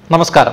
നമസ്കാരം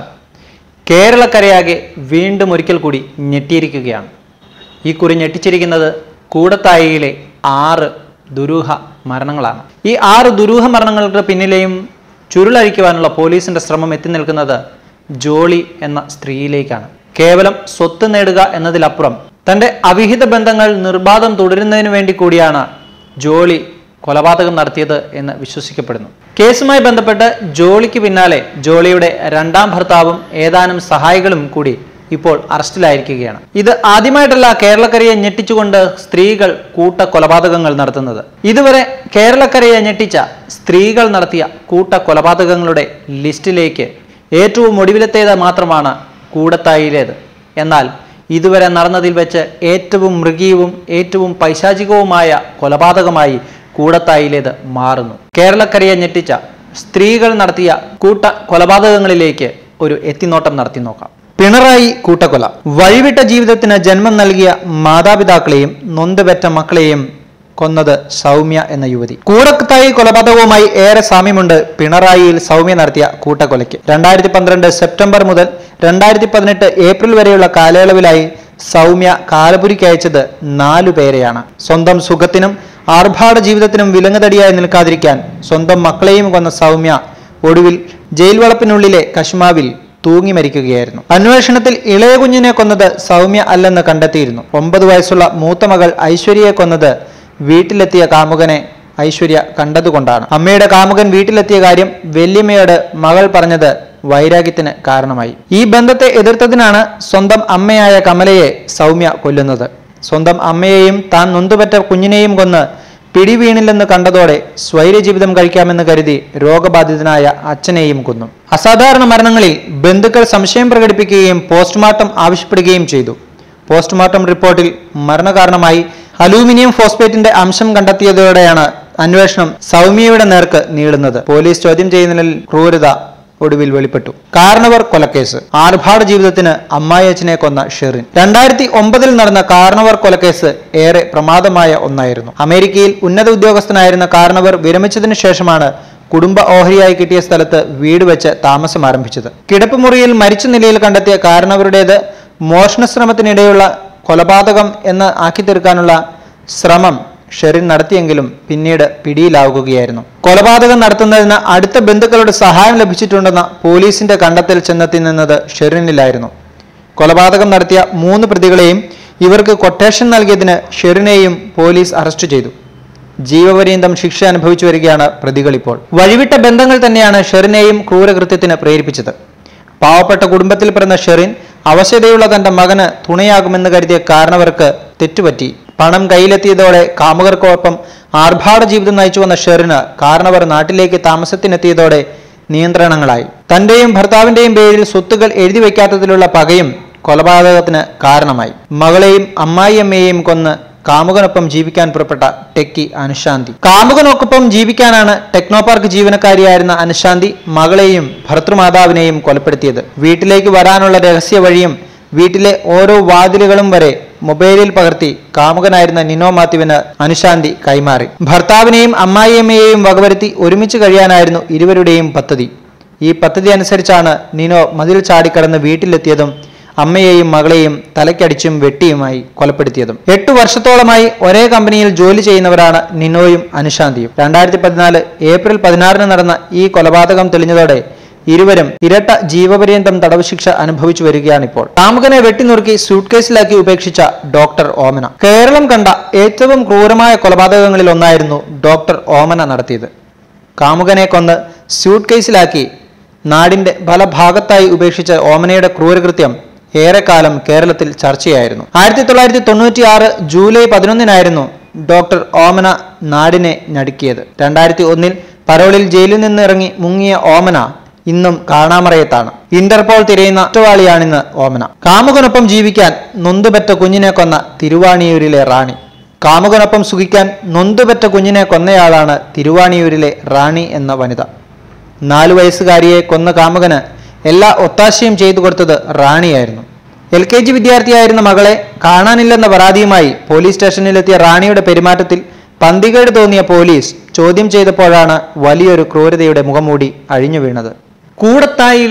കേരളക്കരയാകെ വീണ്ടും ഒരിക്കൽ കൂടി ഞെട്ടിയിരിക്കുകയാണ് ഈ കുറി ഞെട്ടിച്ചിരിക്കുന്നത് കൂടത്തായിയിലെ ആറ് ദുരൂഹ മരണങ്ങളാണ് ഈ ആറ് ദുരൂഹ മരണങ്ങൾക്ക് പിന്നിലെയും ചുരുളഴിക്കുവാനുള്ള പോലീസിന്റെ ശ്രമം എത്തി നിൽക്കുന്നത് ജോളി എന്ന സ്ത്രീയിലേക്കാണ് കേവലം സ്വത്ത് നേടുക എന്നതിലപ്പുറം തന്റെ അവിഹിത ബന്ധങ്ങൾ നിർബാധം തുടരുന്നതിന് വേണ്ടി കൂടിയാണ് ജോളി കൊലപാതകം നടത്തിയത് എന്ന് വിശ്വസിക്കപ്പെടുന്നു കേസുമായി ബന്ധപ്പെട്ട് ജോളിക്ക് പിന്നാലെ ജോളിയുടെ രണ്ടാം ഭർത്താവും ഏതാനും സഹായികളും കൂടി ഇപ്പോൾ അറസ്റ്റിലായിരിക്കുകയാണ് ഇത് ആദ്യമായിട്ടല്ല കേരളക്കരയെ ഞെട്ടിച്ചുകൊണ്ട് സ്ത്രീകൾ കൂട്ട കൊലപാതകങ്ങൾ നടത്തുന്നത് ഇതുവരെ കേരളക്കരയെ ഞെട്ടിച്ച സ്ത്രീകൾ നടത്തിയ കൂട്ട കൊലപാതകങ്ങളുടെ ലിസ്റ്റിലേക്ക് ഏറ്റവും ഒടുവിലത്തേത് മാത്രമാണ് കൂടത്തായിലേത് എന്നാൽ ഇതുവരെ നടന്നതിൽ വെച്ച് ഏറ്റവും മൃഗീയവും ഏറ്റവും പൈശാചികവുമായ കൊലപാതകമായി കൂടത്തായിലേത് മാറുന്നു കേരളക്കരയെ ഞെട്ടിച്ച സ്ത്രീകൾ നടത്തിയ കൂട്ട കൊലപാതകങ്ങളിലേക്ക് ഒരു എത്തിനോട്ടം നടത്തി നോക്കാം പിണറായി കൂട്ടക്കൊല വഴിവിട്ട ജീവിതത്തിന് ജന്മം നൽകിയ മാതാപിതാക്കളെയും നൊന്തുപെറ്റ മക്കളെയും കൊന്നത് സൗമ്യ എന്ന യുവതി കൂടത്തായി കൊലപാതകവുമായി ഏറെ സാമ്യമുണ്ട് പിണറായിയിൽ സൗമ്യ നടത്തിയ കൂട്ടക്കൊലയ്ക്ക് രണ്ടായിരത്തി പന്ത്രണ്ട് സെപ്റ്റംബർ മുതൽ രണ്ടായിരത്തി പതിനെട്ട് ഏപ്രിൽ വരെയുള്ള കാലയളവിലായി സൗമ്യ കാലപുരിക്ക് അയച്ചത് നാലു പേരെയാണ് സ്വന്തം സുഖത്തിനും ആർഭാട ജീവിതത്തിനും വിലങ്ങുതടിയായി നിൽക്കാതിരിക്കാൻ സ്വന്തം മക്കളെയും കൊന്ന സൗമ്യ ഒടുവിൽ ജയിൽ വളപ്പിനുള്ളിലെ കശ്മാവിൽ തൂങ്ങി മരിക്കുകയായിരുന്നു അന്വേഷണത്തിൽ ഇളയ കുഞ്ഞിനെ കൊന്നത് സൗമ്യ അല്ലെന്ന് കണ്ടെത്തിയിരുന്നു ഒമ്പത് വയസ്സുള്ള മൂത്ത മകൾ ഐശ്വര്യയെ കൊന്നത് വീട്ടിലെത്തിയ കാമുകനെ ഐശ്വര്യ കണ്ടതുകൊണ്ടാണ് അമ്മയുടെ കാമുകൻ വീട്ടിലെത്തിയ കാര്യം വല്യമ്മയോട് മകൾ പറഞ്ഞത് വൈരാഗ്യത്തിന് കാരണമായി ഈ ബന്ധത്തെ എതിർത്തതിനാണ് സ്വന്തം അമ്മയായ കമലയെ സൗമ്യ കൊല്ലുന്നത് സ്വന്തം അമ്മയെയും താൻ നൊന്തുപറ്റ കുഞ്ഞിനെയും കൊന്ന് പിടിവീണില്ലെന്ന് കണ്ടതോടെ സ്വൈര്യജീവിതം കഴിക്കാമെന്ന് കരുതി രോഗബാധിതനായ അച്ഛനെയും കൊന്നു അസാധാരണ മരണങ്ങളിൽ ബന്ധുക്കൾ സംശയം പ്രകടിപ്പിക്കുകയും പോസ്റ്റ്മോർട്ടം ആവശ്യപ്പെടുകയും ചെയ്തു പോസ്റ്റ്മോർട്ടം റിപ്പോർട്ടിൽ മരണകാരണമായി അലൂമിനിയം ഫോസ്ഫേറ്റിന്റെ അംശം കണ്ടെത്തിയതോടെയാണ് അന്വേഷണം സൗമ്യയുടെ നേർക്ക് നീളുന്നത് പോലീസ് ചോദ്യം ചെയ്യുന്നതിൽ ക്രൂരത ഒടുവിൽ വെളിപ്പെട്ടു കാരണവർ കൊലക്കേസ് ആർഭാട ജീവിതത്തിന് അമ്മായിയച്ഛനെ കൊന്ന ഷെറിൻ രണ്ടായിരത്തി ഒമ്പതിൽ നടന്ന കാരണവർ കൊലക്കേസ് ഏറെ പ്രമാദമായ ഒന്നായിരുന്നു അമേരിക്കയിൽ ഉന്നത ഉദ്യോഗസ്ഥനായിരുന്ന കാരണവർ വിരമിച്ചതിനു ശേഷമാണ് കുടുംബ ഓഹരിയായി കിട്ടിയ സ്ഥലത്ത് വീട് വെച്ച് താമസം ആരംഭിച്ചത് കിടപ്പുമുറിയിൽ മരിച്ച നിലയിൽ കണ്ടെത്തിയ കാരണവരുടേത് മോഷണശ്രമത്തിനിടെയുള്ള കൊലപാതകം എന്ന് ആക്കി തീർക്കാനുള്ള ശ്രമം ഷെറിൻ നടത്തിയെങ്കിലും പിന്നീട് പിടിയിലാവുകയായിരുന്നു കൊലപാതകം നടത്തുന്നതിന് അടുത്ത ബന്ധുക്കളുടെ സഹായം ലഭിച്ചിട്ടുണ്ടെന്ന പോലീസിന്റെ കണ്ടെത്തൽ ചെന്നെത്തി നിന്നത് ഷെറിനിലായിരുന്നു കൊലപാതകം നടത്തിയ മൂന്ന് പ്രതികളെയും ഇവർക്ക് കൊട്ടേഷൻ നൽകിയതിന് ഷെറിനെയും പോലീസ് അറസ്റ്റ് ചെയ്തു ജീവപര്യന്തം ശിക്ഷ അനുഭവിച്ചു വരികയാണ് പ്രതികൾ ഇപ്പോൾ വഴിവിട്ട ബന്ധങ്ങൾ തന്നെയാണ് ഷെറിനെയും ക്രൂരകൃത്യത്തിന് പ്രേരിപ്പിച്ചത് പാവപ്പെട്ട കുടുംബത്തിൽ പിറന്ന ഷെറിൻ അവശതയുള്ള തന്റെ മകന് തുണയാകുമെന്ന് കരുതിയ കാരണവർക്ക് തെറ്റുപറ്റി പണം കയ്യിലെത്തിയതോടെ കാമുകർക്കൊപ്പം ആർഭാട ജീവിതം നയിച്ചു വന്ന ഷെറിന് കാരണവർ നാട്ടിലേക്ക് താമസത്തിനെത്തിയതോടെ നിയന്ത്രണങ്ങളായി തന്റെയും ഭർത്താവിന്റെയും പേരിൽ സ്വത്തുകൾ എഴുതി വയ്ക്കാത്തതിലുള്ള പകയും കൊലപാതകത്തിന് കാരണമായി മകളെയും അമ്മായിയമ്മയെയും കൊന്ന് കാമുകനൊപ്പം ജീവിക്കാൻ പുറപ്പെട്ട ടെക്കി അനുശാന്തി കാമുകനൊപ്പം ജീവിക്കാനാണ് ടെക്നോപാർക്ക് ജീവനക്കാരിയായിരുന്ന അനുശാന്തി മകളെയും ഭർത്തൃമാതാവിനെയും കൊലപ്പെടുത്തിയത് വീട്ടിലേക്ക് വരാനുള്ള രഹസ്യ വഴിയും വീട്ടിലെ ഓരോ വാതിലുകളും വരെ മൊബൈലിൽ പകർത്തി കാമുകനായിരുന്ന നിനോ മാത്യുവിന് അനുശാന്തി കൈമാറി ഭർത്താവിനെയും അമ്മായിയമ്മയെയും വകവരുത്തി ഒരുമിച്ച് കഴിയാനായിരുന്നു ഇരുവരുടെയും പദ്ധതി ഈ പദ്ധതി അനുസരിച്ചാണ് നിനോ മതിൽ ചാടിക്കടന്ന് വീട്ടിലെത്തിയതും അമ്മയെയും മകളെയും തലക്കടിച്ചും വെട്ടിയുമായി കൊലപ്പെടുത്തിയതും എട്ടു വർഷത്തോളമായി ഒരേ കമ്പനിയിൽ ജോലി ചെയ്യുന്നവരാണ് നിനോയും അനുശാന്തിയും രണ്ടായിരത്തി പതിനാല് ഏപ്രിൽ പതിനാറിന് നടന്ന ഈ കൊലപാതകം തെളിഞ്ഞതോടെ ഇരുവരും ഇരട്ട ജീവപര്യന്തം തടവ് ശിക്ഷ അനുഭവിച്ചു വരികയാണിപ്പോൾ കാമുകനെ വെട്ടിനുറുക്കി സൂട്ട് കേസിലാക്കി ഉപേക്ഷിച്ച ഡോക്ടർ ഓമന കേരളം കണ്ട ഏറ്റവും ക്രൂരമായ കൊലപാതകങ്ങളിൽ ഒന്നായിരുന്നു ഡോക്ടർ ഓമന നടത്തിയത് കാമുകനെ കൊന്ന് സ്യൂട്ട് കേസിലാക്കി നാടിന്റെ പല ഭാഗത്തായി ഉപേക്ഷിച്ച ഓമനയുടെ ക്രൂരകൃത്യം ഏറെക്കാലം കേരളത്തിൽ ചർച്ചയായിരുന്നു ആയിരത്തി തൊള്ളായിരത്തി തൊണ്ണൂറ്റി ആറ് ജൂലൈ പതിനൊന്നിനായിരുന്നു ഡോക്ടർ ഓമന നാടിനെ നടുക്കിയത് രണ്ടായിരത്തി ഒന്നിൽ പരോളിൽ ജയിലിൽ നിന്ന് ഇറങ്ങി മുങ്ങിയ ഓമന ഇന്നും കാണാമറയത്താണ് ഇന്റർപോൾ തിരയുന്ന കുറ്റവാളിയാണിന്ന് ഓമന കാമുകനൊപ്പം ജീവിക്കാൻ നൊന്തുപെറ്റ കുഞ്ഞിനെ കൊന്ന തിരുവാണിയൂരിലെ റാണി കാമുകനൊപ്പം സുഖിക്കാൻ നൊന്തുപെറ്റ കുഞ്ഞിനെ കൊന്നയാളാണ് തിരുവാണിയൂരിലെ റാണി എന്ന വനിത നാലു വയസ്സുകാരിയെ കൊന്ന കാമുകന് എല്ലാ ഒത്താശയും ചെയ്തു കൊടുത്തത് റാണിയായിരുന്നു എൽ കെ ജി വിദ്യാർത്ഥിയായിരുന്ന മകളെ കാണാനില്ലെന്ന പരാതിയുമായി പോലീസ് സ്റ്റേഷനിലെത്തിയ റാണിയുടെ പെരുമാറ്റത്തിൽ പന്തികേട് തോന്നിയ പോലീസ് ചോദ്യം ചെയ്തപ്പോഴാണ് വലിയൊരു ക്രൂരതയുടെ മുഖംമൂടി അഴിഞ്ഞു വീണത് കൂടത്തായിലെ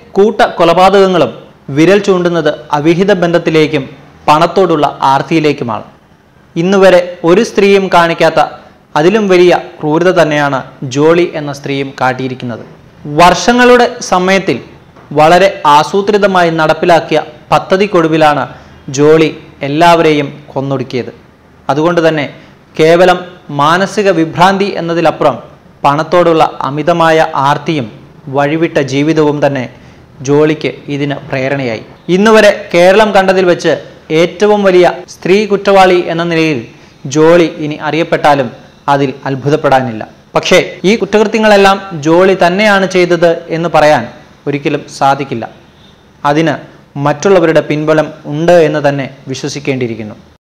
കൂട്ട കൊലപാതകങ്ങളും വിരൽ ചൂണ്ടുന്നത് അവിഹിത ബന്ധത്തിലേക്കും പണത്തോടുള്ള ആർത്തിയിലേക്കുമാണ് ഇന്നുവരെ ഒരു സ്ത്രീയും കാണിക്കാത്ത അതിലും വലിയ ക്രൂരത തന്നെയാണ് ജോളി എന്ന സ്ത്രീയും കാട്ടിയിരിക്കുന്നത് വർഷങ്ങളുടെ സമയത്തിൽ വളരെ ആസൂത്രിതമായി നടപ്പിലാക്കിയ പദ്ധതിക്കൊടുവിലാണ് ജോളി എല്ലാവരെയും കൊന്നൊടുക്കിയത് അതുകൊണ്ട് തന്നെ കേവലം മാനസിക വിഭ്രാന്തി എന്നതിലപ്പുറം പണത്തോടുള്ള അമിതമായ ആർത്തിയും വഴിവിട്ട ജീവിതവും തന്നെ ജോളിക്ക് ഇതിന് പ്രേരണയായി ഇന്നുവരെ കേരളം കണ്ടതിൽ വെച്ച് ഏറ്റവും വലിയ സ്ത്രീ കുറ്റവാളി എന്ന നിലയിൽ ജോളി ഇനി അറിയപ്പെട്ടാലും അതിൽ അത്ഭുതപ്പെടാനില്ല പക്ഷേ ഈ കുറ്റകൃത്യങ്ങളെല്ലാം ജോളി തന്നെയാണ് ചെയ്തത് എന്ന് പറയാൻ ഒരിക്കലും സാധിക്കില്ല അതിന് മറ്റുള്ളവരുടെ പിൻബലം ഉണ്ട് എന്ന് തന്നെ വിശ്വസിക്കേണ്ടിയിരിക്കുന്നു